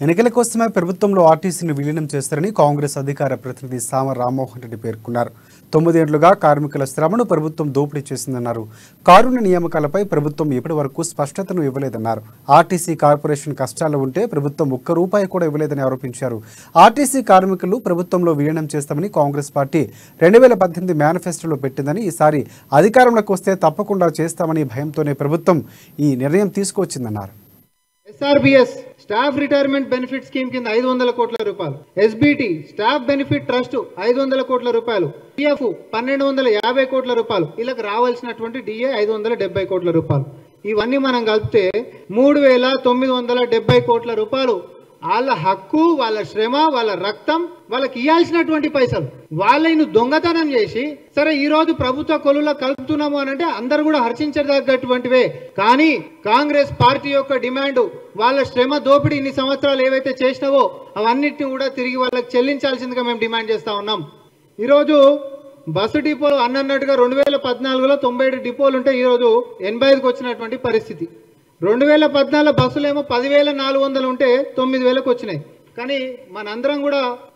ఎన్నికల కోసమే ప్రభుత్వంలో ఆర్టీసీని విలీనం చేస్తారని కాంగ్రెస్ అధికార ప్రతినిధి సామ రామ్మోహన్ రెడ్డి పేర్కొన్నారు తొమ్మిదేండ్లుగా కార్మికుల శ్రమను ప్రభుత్వం దోపిడీ చేసిందన్నారు కారుణ్య నియామకాలపై ప్రభుత్వం ఇప్పటి వరకు స్పష్టతను ఇవ్వలేదన్నారు ఆర్టీసీ కార్పొరేషన్ కష్టాలు ఉంటే ప్రభుత్వం ఒక్క రూపాయి కూడా ఇవ్వలేదని ఆరోపించారు ఆర్టీసీ కార్మికులు ప్రభుత్వంలో విలీనం చేస్తామని కాంగ్రెస్ పార్టీ రెండు వేల పద్దెనిమిది మేనిఫెస్టోలో పెట్టిందని ఈసారి అధికారంలోకి వస్తే తప్పకుండా చేస్తామని భయంతోనే ప్రభుత్వం ఈ నిర్ణయం తీసుకొచ్చిందన్నారు SRBS staff retirement benefit scheme కింద ఐదు వందల కోట్ల రూపాయలు ఎస్బిటి స్టాఫ్ బెనిఫిట్ ట్రస్ట్ ఐదు వందల కోట్ల రూపాయలు పిఎఫ్ పన్నెండు వందల యాభై కోట్ల రూపాయలు వీళ్ళకి రావాల్సినటువంటి డిఏ ఐదు వందల డెబ్బై కోట్ల రూపాయలు ఇవన్నీ మనం కలిపితే మూడు వేల తొమ్మిది వందల డెబ్బై కోట్ల రూపాయలు వాళ్ళ హక్కు వాళ్ళ శ్రమ వాళ్ళ రక్తం వాళ్ళకి ఇవ్వాల్సినటువంటి పైసలు వాళ్ళని దొంగతనం చేసి సరే ఈ రోజు ప్రభుత్వ కొలులో కలుపుతున్నాము అని అంటే అందరు కూడా హర్షించదగ్గటువంటివే కానీ కాంగ్రెస్ పార్టీ యొక్క డిమాండ్ వాళ్ళ శ్రమ దోపిడీ ఇన్ని సంవత్సరాలు ఏవైతే చేసినావో అవన్నిటిని కూడా తిరిగి వాళ్ళకి చెల్లించాల్సిందిగా మేము డిమాండ్ చేస్తా ఉన్నాం ఈరోజు బస్సు డిపోలు అన్నట్టుగా రెండు వేల పద్నాలుగులో తొంభై ఏడు డిపోలు ఉంటే ఈరోజు ఎనభై ఐదుకి వచ్చినటువంటి పరిస్థితి రెండు వేల పద్నాలుగు బస్సులు ఏమో పదివేల నాలుగు వందలు ఉంటే తొమ్మిది వేలకు వచ్చినాయి కానీ మనందరం కూడా